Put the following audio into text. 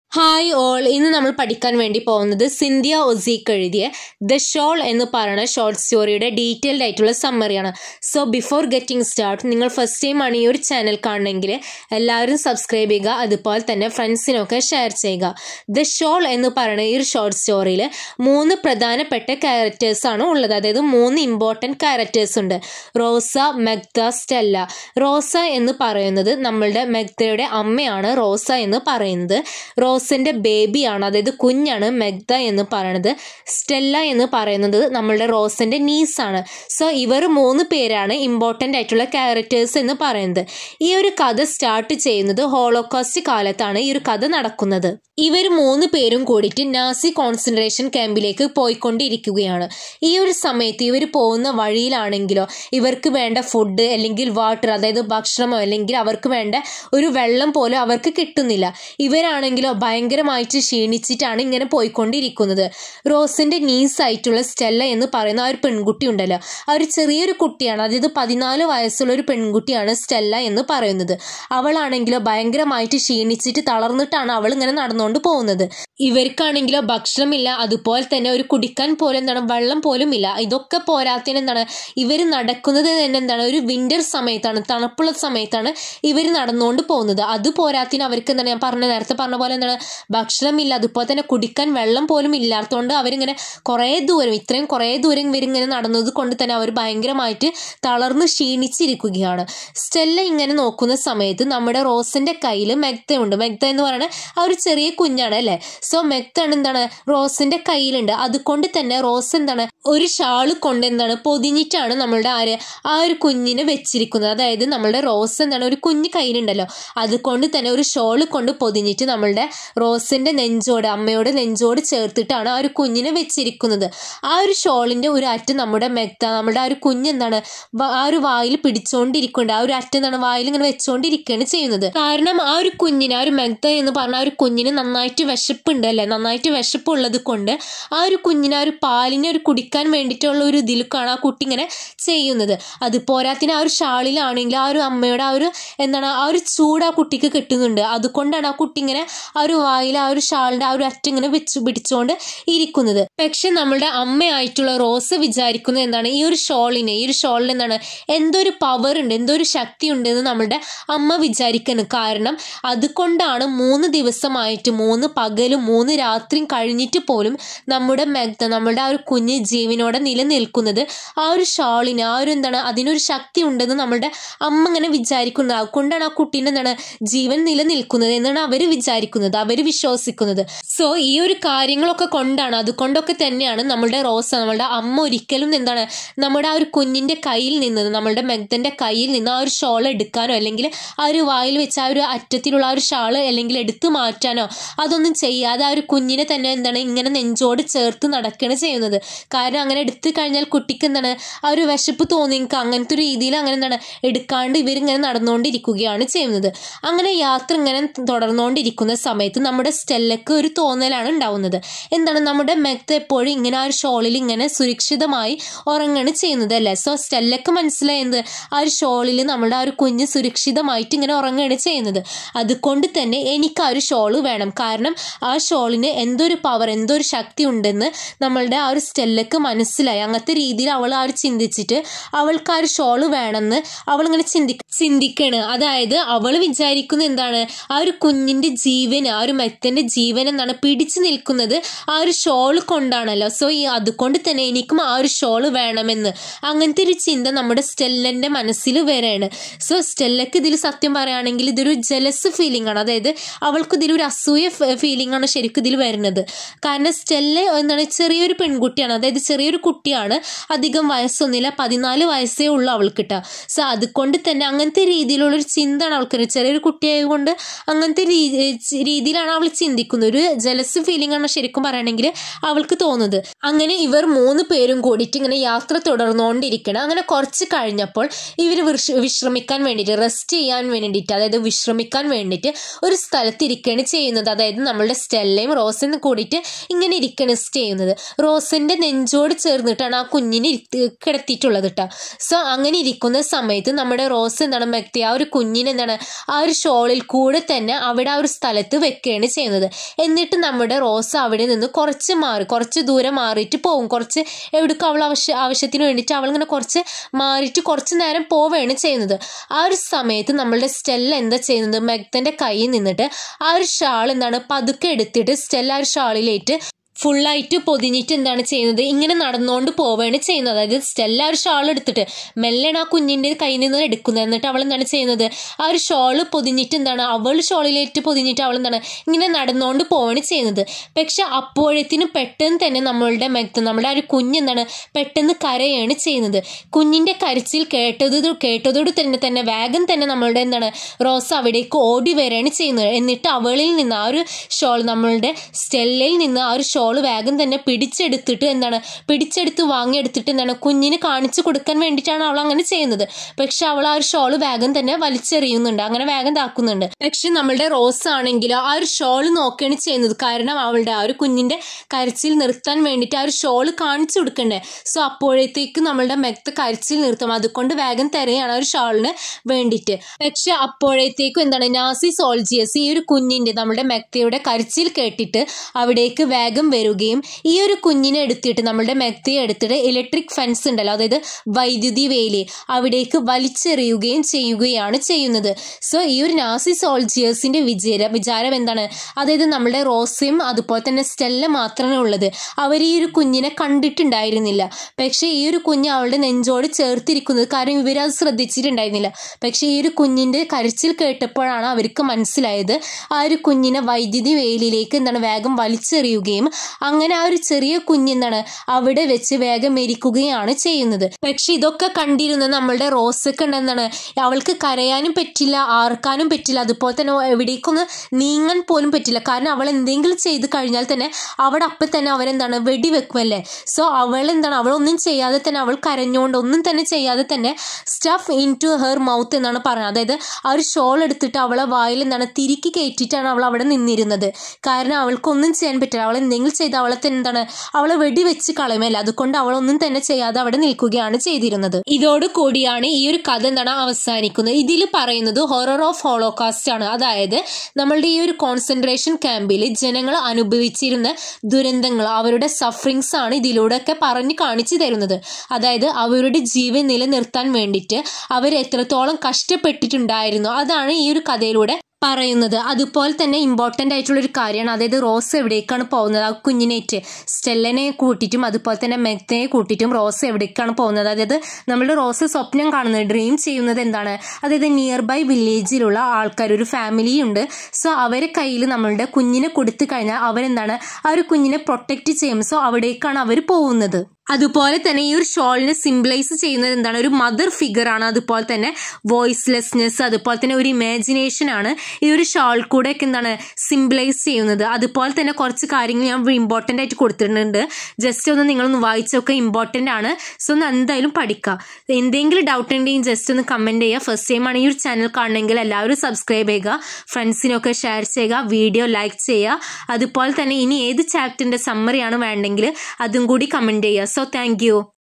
hi all ഇന്ന് നമ്മൾ പഠിക്കാൻ വേണ്ടി പോകുന്നത് സിന്ധ്യ ഒസീക്ക് എഴുതിയ ദ ഷോൾ എന്ന് പറയുന്ന ഷോർട്ട് സ്റ്റോറിയുടെ ഡീറ്റെയിൽഡ് ആയിട്ടുള്ള സമ്മറിയാണ് സോ ബിഫോർ ഗെറ്റിംഗ് സ്റ്റാർട്ട് നിങ്ങൾ ഫസ്റ്റ് ടൈം ആണ് ഈ ഒരു ചാനൽ കാണണമെങ്കിൽ എല്ലാവരും സബ്സ്ക്രൈബ് ചെയ്യുക അതുപോലെ തന്നെ ഫ്രണ്ട്സിനൊക്കെ ഷെയർ ചെയ്യുക ദ ഷോൾ എന്ന് പറയുന്ന ഈ ഒരു ഷോർട്ട് സ്റ്റോറിയിൽ മൂന്ന് പ്രധാനപ്പെട്ട ക്യാരക്ടേഴ്സ് ആണ് ഉള്ളത് അതായത് മൂന്ന് ഇമ്പോർട്ടൻറ്റ് ക്യാരക്ടേഴ്സ് ഉണ്ട് റോസ മെഗ്ദ സ്റ്റെല്ല റോസ എന്ന് പറയുന്നത് നമ്മളുടെ മെഗ്ദയുടെ അമ്മയാണ് റോസ എന്ന് പറയുന്നത് റോസിൻ്റെ ബേബിയാണ് അതായത് കുഞ്ഞാണ് മെഗ്ദ എന്ന് പറയുന്നത് സ്റ്റെല്ല എന്ന് പറയുന്നത് നമ്മളുടെ റോസിൻ്റെ നീസാണ് സോ ഇവർ മൂന്ന് പേരാണ് ഇമ്പോർട്ടൻ്റ് ആയിട്ടുള്ള ക്യാരക്ടേഴ്സ് എന്ന് പറയുന്നത് ഈ ഒരു കഥ സ്റ്റാർട്ട് ചെയ്യുന്നത് ഹോളോകോസ്റ്റ് കാലത്താണ് ഈ ഒരു കഥ നടക്കുന്നത് ഇവർ മൂന്ന് പേരും കൂടിയിട്ട് നാസി കോൺസെൻട്രേഷൻ ക്യാമ്പിലേക്ക് പോയിക്കൊണ്ടിരിക്കുകയാണ് ഈ ഒരു സമയത്ത് ഇവർ പോകുന്ന വഴിയിലാണെങ്കിലോ ഇവർക്ക് വേണ്ട ഫുഡ് അല്ലെങ്കിൽ വാട്ടർ അതായത് ഭക്ഷണമോ അല്ലെങ്കിൽ അവർക്ക് വേണ്ട ഒരു വെള്ളം പോലും അവർക്ക് കിട്ടുന്നില്ല ഇവരാണെങ്കിലോ ഭയങ്കരമായിട്ട് ക്ഷീണിച്ചിട്ടാണ് ഇങ്ങനെ പോയിക്കൊണ്ടിരിക്കുന്നത് റോസിന്റെ നീസായിട്ടുള്ള സ്റ്റെല്ല എന്ന് പറയുന്ന ആ ഒരു പെൺകുട്ടി ഉണ്ടല്ലോ ആ ഒരു ചെറിയൊരു കുട്ടിയാണ് അതായത് പതിനാല് വയസ്സുള്ള ഒരു പെൺകുട്ടിയാണ് സ്റ്റെല്ല എന്ന് പറയുന്നത് അവളാണെങ്കിലോ ഭയങ്കരമായിട്ട് ക്ഷീണിച്ചിട്ട് തളർന്നിട്ടാണ് അവൾ ഇങ്ങനെ നടന്നുകൊണ്ട് പോകുന്നത് ഇവർക്കാണെങ്കിലോ ഭക്ഷണമില്ല അതുപോലെ തന്നെ ഒരു കുടിക്കാൻ പോലും എന്താണ് വെള്ളം പോലും ഇല്ല ഇതൊക്കെ പോരാത്തിന് എന്താണ് ഇവർ നടക്കുന്നത് തന്നെ എന്താണ് ഒരു വിന്റർ സമയത്താണ് തണുപ്പുള്ള സമയത്താണ് ഇവർ നടന്നുകൊണ്ട് പോകുന്നത് അത് പോരാത്തിന് അവർക്ക് എന്താണ് ഞാൻ പറഞ്ഞ നേരത്തെ പറഞ്ഞ പോലെ എന്താണ് ഭക്ഷണമില്ല അതുപോലെ തന്നെ കുടിക്കാൻ വെള്ളം പോലും ഇല്ലാത്തതുകൊണ്ട് അവരിങ്ങനെ കുറേ ദൂരം ഇത്രയും കുറേ ദൂരം ഇവരിങ്ങനെ നടന്നത് കൊണ്ട് തന്നെ അവർ ഭയങ്കരമായിട്ട് തളർന്ന് ക്ഷീണിച്ചിരിക്കുകയാണ് സ്റ്റെല്ല ഇങ്ങനെ നോക്കുന്ന സമയത്ത് നമ്മുടെ റോസിന്റെ കയ്യിൽ മെഗ്തയുണ്ട് മെഗ്ത എന്ന് പറയുന്നത് ആ ഒരു ചെറിയ കുഞ്ഞാണ് അല്ലേ സോ മെഗ്താണ് എന്താണ് റോസിന്റെ കയ്യിലുണ്ട് അതുകൊണ്ട് തന്നെ റോസ് എന്താണ് ഒരു ഷാള് കൊണ്ട് എന്താണ് പൊതിഞ്ഞിട്ടാണ് നമ്മളുടെ ആര് ആ ഒരു കുഞ്ഞിനെ വെച്ചിരിക്കുന്നത് അതായത് നമ്മളുടെ റോസ് എന്താണ് ഒരു കുഞ്ഞ് കയ്യിലുണ്ടല്ലോ അതുകൊണ്ട് തന്നെ ഒരു ഷോള് കൊണ്ട് പൊതിഞ്ഞിട്ട് നമ്മളുടെ റോസിന്റെ നെഞ്ചോട് അമ്മയുടെ നെഞ്ചോട് ചേർത്തിട്ടാണ് ആ ഒരു കുഞ്ഞിനെ വെച്ചിരിക്കുന്നത് ആ ഒരു ഷോളിന്റെ ഒരു അറ്റം നമ്മുടെ മെത്ത നമ്മുടെ ആ ഒരു കുഞ്ഞ് എന്താണ് വ- ആ ഒരു വായിൽ പിടിച്ചോണ്ടിരിക്കുന്നുണ്ട് ആ ഒരു അറ്റം എന്താണ് വായിൽ ഇങ്ങനെ വെച്ചോണ്ടിരിക്കുകയാണ് ചെയ്യുന്നത് കാരണം ആ ഒരു കുഞ്ഞിന് ആ ഒരു മെഗ്ത എന്ന് പറഞ്ഞ ആ ഒരു കുഞ്ഞിന് നന്നായിട്ട് വിശപ്പുണ്ട് അല്ലേ നന്നായിട്ട് വിശപ്പ് ഉള്ളത് കൊണ്ട് ആ ഒരു കുഞ്ഞിന് ആ ഒരു പാലിനെ ഒരു കുടിക്കാൻ വേണ്ടിയിട്ടുള്ള ഒരു ഇതിലേക്കാണ് ആ കുട്ടി ഇങ്ങനെ ചെയ്യുന്നത് അത് പോരാത്തിന് ആ ഒരു ഷാളിലാണെങ്കിൽ ആ ഒരു അമ്മയുടെ ആ ഒരു എന്താണ് ആ ഒരു ചൂട് ആ കുട്ടിക്ക് കിട്ടുന്നുണ്ട് അതുകൊണ്ടാണ് ആ കുട്ടി ഇങ്ങനെ ആ ഒരു വായിൽ ആ ഒരു ഷാളിന്റെ ആ ഒരു അറ്റം ഇങ്ങനെ വെച്ച് പിടിച്ചുകൊണ്ട് ഇരിക്കുന്നത് പക്ഷെ നമ്മളുടെ അമ്മയായിട്ടുള്ള റോസ് വിചാരിക്കുന്നത് എന്താണ് ഈ ഒരു ഷോളിനെ ഈ ഒരു ഷോളിന് എന്താണ് എന്തോ ഒരു പവർ ഉണ്ട് എന്തോ ഒരു ശക്തി ഉണ്ട് എന്ന് നമ്മളുടെ അമ്മ വിചാരിക്കുന്നു കാരണം അതുകൊണ്ടാണ് മൂന്ന് ദിവസമായിട്ട് മൂന്ന് പകലും മൂന്ന് രാത്രിയും കഴിഞ്ഞിട്ട് പോലും നമ്മുടെ മെഗ്ത നമ്മുടെ ആ ഒരു കുഞ്ഞ് ജീവനോടെ നിലനിൽക്കുന്നത് ആ ഒരു ഷാളിന് ആ ഒരു എന്താണ് അതിനൊരു ശക്തി ഉണ്ടെന്ന് നമ്മളുടെ അമ്മ ഇങ്ങനെ വിചാരിക്കുന്നത് അതുകൊണ്ടാണ് ആ കുട്ടീൻ്റെ എന്താണ് ജീവൻ നിലനിൽക്കുന്നത് എന്നാണ് അവർ വിചാരിക്കുന്നത് അവർ വിശ്വസിക്കുന്നത് സോ ഈ ഒരു കാര്യങ്ങളൊക്കെ കൊണ്ടാണ് അതുകൊണ്ടൊക്കെ തന്നെയാണ് നമ്മളുടെ റോസ നമ്മളുടെ അമ്മ ഒരിക്കലും എന്താണ് നമ്മുടെ ആ ഒരു കുഞ്ഞിൻ്റെ കയ്യിൽ നിന്ന് നമ്മളുടെ മെഗ്ദൻ്റെ കയ്യിൽ നിന്ന് ആ ഒരു ഷോൾ എടുക്കാനോ അല്ലെങ്കിൽ ആ ഒരു വായിൽ വെച്ച് ആ ഒരു അറ്റത്തിലുള്ള ആ ഒരു ഷാള് അല്ലെങ്കിൽ എടുത്തു മാറ്റാനോ അതൊന്നും ചെയ്യാതെ ആ ഒരു കുഞ്ഞിനെ തന്നെ എന്താണ് ഇങ്ങനെ നെഞ്ചോട് ചേർത്ത് നടക്കുകയാണ് ചെയ്യുന്നത് കാരണം അങ്ങനെ എടുത്തു കഴിഞ്ഞാൽ കുട്ടിക്ക് എന്താണ് ആ ഒരു വിശപ്പ് തോന്നി എനിക്ക് അങ്ങനത്തെ ഒരു രീതിയിൽ അങ്ങനെ എന്താണ് എടുക്കാണ്ട് ഇവരിങ്ങനെ നടന്നുകൊണ്ടിരിക്കുകയാണ് ചെയ്യുന്നത് അങ്ങനെ യാത്ര ഇങ്ങനെ തുടർന്നുകൊണ്ടിരിക്കുന്ന സമയത്ത് നമ്മുടെ സ്റ്റെല്ലക്ക് ഒരു തോന്നലാണ് ഉണ്ടാവുന്നത് എന്താണ് നമ്മുടെ മെഗ്ത എപ്പോഴും ഇങ്ങനെ ആ ഒരു ഷോളിൽ ഇങ്ങനെ സുരക്ഷിതമായി ഉറങ്ങാണ് ചെയ്യുന്നത് അല്ലേ സോ സ്റ്റെല്ലക്ക് മനസ്സിലായത് ആ ഒരു ഷോളിൽ നമ്മുടെ ആ ഒരു കുഞ്ഞ് സുരക്ഷിതമായിട്ട് ഇങ്ങനെ ഉറങ്ങുകയാണ് ചെയ്യുന്നത് അതുകൊണ്ട് തന്നെ എനിക്ക് ആ ഒരു ഷോള് വേണം കാരണം ആ ഷോളിന് എന്തോ ഒരു പവർ എന്തോ ഒരു ശക്തി ഉണ്ടെന്ന് നമ്മളുടെ ആ ഒരു സ്റ്റെല്ലക്ക് മനസ്സിലായി അങ്ങനത്തെ രീതിയിൽ അവൾ ആ ഒരു ചിന്തിച്ചിട്ട് അവൾക്ക് ആ ഒരു ഷോള് വേണമെന്ന് അവൾ ഇങ്ങനെ ചിന്തി ചിന്തിക്കാണ് അതായത് അവൾ വിചാരിക്കുന്നത് എന്താണ് ആ ഒരു കുഞ്ഞിന്റെ ജീവൻ ആ ഒരു മെത്തന്റെ ജീവൻ എന്താണ് പിടിച്ചു നിൽക്കുന്നത് ആ ഒരു ഷോള് കൊണ്ടാണല്ലോ സോ ഈ അതുകൊണ്ട് തന്നെ എനിക്കും ആ ഒരു ഷോള് വേണമെന്ന് അങ്ങനത്തെ ഒരു ചിന്ത നമ്മുടെ സ്റ്റെല്ലന്റെ മനസ്സിൽ വരെയാണ് സോ സ്റ്റെല്ലക്ക് ഇതിൽ സത്യം പറയുകയാണെങ്കിൽ ഇതൊരു ജലസ് ഫീലിംഗ് ആണ് അതായത് അവൾക്ക് ഇതിലൊരു അസൂയ ഫീലിംഗ് ആണ് ശരിക്കും ഇതിൽ വരുന്നത് കാരണം സ്റ്റെല്ല എന്താണ് ചെറിയൊരു പെൺകുട്ടിയാണ് അതായത് ചെറിയൊരു കുട്ടിയാണ് അധികം വയസ്സൊന്നുമില്ല പതിനാല് വയസ്സേ ഉള്ളൂ അവൾക്ക് കിട്ടുക സോ അതുകൊണ്ട് തന്നെ അങ്ങനത്തെ രീതിയിലുള്ളൊരു ചിന്തയാണ് അവൾക്ക് ചെറിയൊരു കുട്ടിയായതുകൊണ്ട് അങ്ങനത്തെ രീതി രീതിയിലാണ് അവൾ ചിന്തിക്കുന്നത് ഒരു ജലസ് ഫീലിംഗ് ആണ് ശരിക്കും പറയുകയാണെങ്കിൽ അവൾക്ക് തോന്നുന്നത് അങ്ങനെ ഇവർ മൂന്ന് പേരും കൂടിയിട്ട് ഇങ്ങനെ യാത്ര തുടർന്നുകൊണ്ടിരിക്കണം അങ്ങനെ കുറച്ച് കഴിഞ്ഞപ്പോൾ ഇവർ വിശ്രമിക്കാൻ വേണ്ടിയിട്ട് റെസ്റ്റ് ചെയ്യാൻ വേണ്ടിയിട്ട് അതായത് വിശ്രമിക്കാൻ വേണ്ടിയിട്ട് ഒരു സ്ഥലത്ത് ഇരിക്കുകയാണ് ചെയ്യുന്നത് അതായത് നമ്മളുടെ സ്റ്റെല്ലയും റോസും കൂടിയിട്ട് ഇങ്ങനെ ഇരിക്കുകയാണ് ചെയ്യുന്നത് റോസിന്റെ നെഞ്ചോട് ചേർന്നിട്ടാണ് ആ കുഞ്ഞിനെ ഇരുത്തി കിടത്തിയിട്ടുള്ളത് കേട്ടോ സോ അങ്ങനെ ഇരിക്കുന്ന സമയത്ത് നമ്മുടെ റോസ് എന്താണ് വ്യക്തി ആ ഒരു കുഞ്ഞിനെ എന്താണ് ആ ഒരു ഷോളിൽ കൂടെ തന്നെ അവിടെ ആ ഒരു സ്ഥലത്ത് വെക്കുക വെക്കുകയാണ് ചെയ്യുന്നത് എന്നിട്ട് നമ്മുടെ റോസ് അവിടെ നിന്ന് കുറച്ച് മാറി കുറച്ച് ദൂരം മാറിയിട്ട് പോകും കുറച്ച് എവിടേക്കും അവൾ ആവശ്യ ആവശ്യത്തിന് വേണ്ടിയിട്ട് അവൾ ഇങ്ങനെ കുറച്ച് മാറിയിട്ട് കുറച്ച് നേരം പോവുകയാണ് ചെയ്യുന്നത് ആ ഒരു സമയത്ത് നമ്മളുടെ സ്റ്റെല്ല എന്താ ചെയ്യുന്നത് മെഗ്തൻ്റെ കയ്യിൽ നിന്നിട്ട് ആ ഒരു ഷാൾ എന്താണ് പതുക്കെ എടുത്തിട്ട് സ്റ്റെല്ല ആ ഒരു ഷാളിലേറ്റ് ഫുള്ളായിട്ട് പൊതിഞ്ഞിട്ട് എന്താണ് ചെയ്യുന്നത് ഇങ്ങനെ നടന്നുകൊണ്ട് പോവുകയാണ് ചെയ്യുന്നത് അതായത് സ്റ്റെല്ല ഒരു ഷാൾ എടുത്തിട്ട് മെല്ലെയാണ് ആ കുഞ്ഞിൻ്റെ കയ്യിൽ നിന്ന് എടുക്കുന്നത് എന്നിട്ട് അവൾ എന്താണ് ചെയ്യുന്നത് ആ ഒരു ഷോള് പൊതിഞ്ഞിട്ട് എന്താണ് അവൾ ഷോളിലേറ്റ് പൊതിഞ്ഞിട്ട് അവൾ എന്താണ് ഇങ്ങനെ നടന്നുകൊണ്ട് പോവുകയാണ് ചെയ്യുന്നത് പക്ഷെ അപ്പോഴത്തേനും പെട്ടെന്ന് തന്നെ നമ്മളുടെ മെത്ത് നമ്മുടെ ആ ഒരു കുഞ്ഞ് എന്താണ് പെട്ടെന്ന് കരയാണ് ചെയ്യുന്നത് കുഞ്ഞിൻ്റെ കരച്ചിൽ കേട്ടത് കേട്ടതോട് തന്നെ തന്നെ വേഗം തന്നെ നമ്മളുടെ എന്താണ് റോസ് അവിടേക്ക് ഓടി വരികയാണ് ചെയ്യുന്നത് എന്നിട്ട് അവളിൽ നിന്ന് ആ ഒരു ഷോൾ നമ്മളുടെ സ്റ്റെല്ലയിൽ നിന്ന് ആ ഒരു ഷോൾ വേഗം തന്നെ പിടിച്ചെടുത്തിട്ട് എന്താണ് പിടിച്ചെടുത്ത് വാങ്ങിയെടുത്തിട്ട് എന്താണ് കുഞ്ഞിന് കാണിച്ചു കൊടുക്കാൻ വേണ്ടിയിട്ടാണ് അവൾ അങ്ങനെ ചെയ്യുന്നത് പക്ഷെ അവൾ ആ ഒരു ഷോൾ വേഗം തന്നെ വലിച്ചെറിയുന്നുണ്ട് അങ്ങനെ വേഗം താക്കുന്നുണ്ട് പക്ഷെ നമ്മളുടെ റോസ് ആണെങ്കിൽ ആ ഒരു ഷോൾ നോക്കുകയാണ് ചെയ്യുന്നത് കാരണം അവളുടെ ആ ഒരു കുഞ്ഞിന്റെ കരച്ചിൽ നിർത്താൻ വേണ്ടിയിട്ട് ആ ഒരു ഷോൾ കാണിച്ചു കൊടുക്കണ്ടേ സോ അപ്പോഴത്തേക്ക് നമ്മളുടെ മെത്ത കരച്ചിൽ നിർത്തും അതുകൊണ്ട് വേഗം തിരയാണ് ആ ഒരു ഷോളിന് വേണ്ടിയിട്ട് പക്ഷെ അപ്പോഴത്തേക്കും എന്താണ് നാസി സോൾജിയസ് ഈ ഒരു കുഞ്ഞിന്റെ നമ്മുടെ മെത്തയുടെ കരച്ചിൽ കേട്ടിട്ട് അവിടേക്ക് വേഗം വരികയും ഈ ഒരു കുഞ്ഞിനെ എടുത്തിട്ട് നമ്മളുടെ മെത്തയെ എടുത്തിട്ട് ഇലക്ട്രിക് ഫെൻസ് ഉണ്ടല്ലോ അതായത് വൈദ്യുതി വേലി അവിടേക്ക് വലിച്ചെറിയുകയും ചെയ്യുകയാണ് ചെയ്യുന്നത് സോ ഈ ഒരു നാസി സോൾജിയേഴ്സിന്റെ വിചാര വിചാരം എന്താണ് അതായത് നമ്മുടെ റോസയും അതുപോലെ തന്നെ സ്റ്റെല്ല മാത്രമേ ഉള്ളത് അവർ ഈ ഒരു കുഞ്ഞിനെ കണ്ടിട്ടുണ്ടായിരുന്നില്ല പക്ഷേ ഈ ഒരു കുഞ്ഞ് അവളുടെ നെഞ്ചോട് ചേർത്തിരിക്കുന്നത് കാരണം ഇവരത് ശ്രദ്ധിച്ചിട്ടുണ്ടായിരുന്നില്ല പക്ഷേ ഈ ഒരു കുഞ്ഞിന്റെ കരച്ചിൽ കേട്ടപ്പോഴാണ് അവർക്ക് മനസ്സിലായത് ആ ഒരു കുഞ്ഞിനെ വൈദ്യുതി വേലിയിലേക്ക് എന്താണ് വേഗം വലിച്ചെറിയുകയും അങ്ങനെ ആ ഒരു ചെറിയ കുഞ്ഞെന്താണ് അവിടെ വെച്ച് വേഗം മരിക്കുകയാണ് ചെയ്യുന്നത് പക്ഷെ ഇതൊക്കെ കണ്ടിരുന്ന നമ്മളുടെ റോസൊക്കെ ഉണ്ടെന്നാണ് അവൾക്ക് കരയാനും പറ്റില്ല ആർക്കാനും പറ്റില്ല അതുപോലെ തന്നെ എവിടേക്കൊന്ന് നീങ്ങാൻ പോലും പറ്റില്ല കാരണം അവൾ എന്തെങ്കിലും ചെയ്ത് കഴിഞ്ഞാൽ തന്നെ അവിടെ അപ്പം തന്നെ അവരെന്താണ് വെടിവെക്കുമല്ലേ സോ അവൾ എന്താണ് അവളൊന്നും ചെയ്യാതെ തന്നെ അവൾ കരഞ്ഞുകൊണ്ട് ഒന്നും തന്നെ ചെയ്യാതെ തന്നെ stuff into her mouth എന്നാണ് പറയുന്നത് അതായത് ആ ഒരു ഷോൾ എടുത്തിട്ട് അവളെ വായിൽ എന്താണ് തിരിക്കി കയറ്റിയിട്ടാണ് അവൾ അവിടെ നിന്നിരുന്നത് കാരണം അവൾക്കൊന്നും ചെയ്യാൻ പറ്റില്ല അവൾ എന്തെങ്കിലും ചെയ്ത് അവളെ തന്നെ എന്താണ് അവളെ വെടിവെച്ച് കളയുമല്ല അതുകൊണ്ട് അവളൊന്നും തന്നെ ചെയ്യാതെ അവിടെ നിൽക്കുകയാണ് ചെയ്തിരുന്നത് ഇതോട് കൂടിയാണ് ഈ ഒരു കഥ എന്താണ് അവസാനിക്കുന്നത് ഇതിൽ പറയുന്നത് ഹൊറർ ഓഫ് ഹോളോകാസ്റ്റ് ആണ് അതായത് നമ്മളുടെ ഈ ഒരു കോൺസെൻട്രേഷൻ ക്യാമ്പിൽ ജനങ്ങൾ അനുഭവിച്ചിരുന്ന ദുരന്തങ്ങൾ അവരുടെ സഫറിങ്സ് ആണ് ഇതിലൂടെയൊക്കെ പറഞ്ഞു കാണിച്ചു തരുന്നത് അതായത് അവരുടെ ജീവൻ നിലനിർത്താൻ വേണ്ടിയിട്ട് അവർ എത്രത്തോളം കഷ്ടപ്പെട്ടിട്ടുണ്ടായിരുന്നു അതാണ് ഈ ഒരു കഥയിലൂടെ പറയുന്നത് അതുപോലെ തന്നെ ഇമ്പോർട്ടൻ്റ് ആയിട്ടുള്ള ഒരു കാര്യമാണ് അതായത് റോസ് എവിടേക്കാണ് പോകുന്നത് ആ കുഞ്ഞിനേറ്റ് സ്റ്റെല്ലനെ കൂട്ടിയിട്ടും അതുപോലെ തന്നെ മെത്തനെ കൂട്ടിയിട്ടും റോസ് എവിടേക്കാണ് പോകുന്നത് അതായത് നമ്മുടെ റോസ് സ്വപ്നം കാണുന്നത് ഡ്രീം ചെയ്യുന്നത് എന്താണ് അതായത് നിയർ ബൈ വില്ലേജിലുള്ള ആൾക്കാർ ഒരു ഫാമിലി ഉണ്ട് സോ അവരെ കയ്യിൽ നമ്മളുടെ കുഞ്ഞിനെ കൊടുത്തു കഴിഞ്ഞാൽ അവരെന്താണ് ആ ഒരു കുഞ്ഞിനെ പ്രൊട്ടക്റ്റ് ചെയ്യും സോ അവിടേക്കാണ് അവർ പോകുന്നത് അതുപോലെ തന്നെ ഈ ഒരു ഷോളിനെ സിംബിളൈസ് ചെയ്യുന്നത് എന്താണ് ഒരു മദർ ഫിഗർ ആണ് അതുപോലെ തന്നെ വോയിസ്ലെസ്നെസ് അതുപോലെ തന്നെ ഒരു ഇമാജിനേഷൻ ആണ് ഈ ഒരു ഷോൾ കൂടെ ഒക്കെ എന്താണ് സിംബിളൈസ് ചെയ്യുന്നത് അതുപോലെ തന്നെ കുറച്ച് കാര്യങ്ങൾ ഞാൻ ഇമ്പോർട്ടൻ്റ് ആയിട്ട് കൊടുത്തിട്ടുണ്ട് ജസ്റ്റ് ഒന്ന് നിങ്ങളൊന്ന് വായിച്ചൊക്കെ ഇമ്പോർട്ടൻ്റ് ആണ് സോ ഒന്ന് എന്തായാലും പഠിക്കുക എന്തെങ്കിലും ഡൗട്ട് ഉണ്ടെങ്കിൽ ജസ്റ്റ് ഒന്ന് കമൻറ്റ് ചെയ്യുക ഫസ്റ്റ് ടൈം ആണ് ഈ ഒരു ചാനൽ കാണണമെങ്കിൽ എല്ലാവരും സബ്സ്ക്രൈബ് ചെയ്യുക ഫ്രണ്ട്സിനൊക്കെ ഷെയർ ചെയ്യുക വീഡിയോ ലൈക്ക് ചെയ്യുക അതുപോലെ തന്നെ ഇനി ഏത് ചാപ്റ്ററിൻ്റെ സമ്മറിയാണ് വേണ്ടെങ്കിൽ അതും കൂടി കമൻറ്റ് ചെയ്യുക സോ താങ്ക്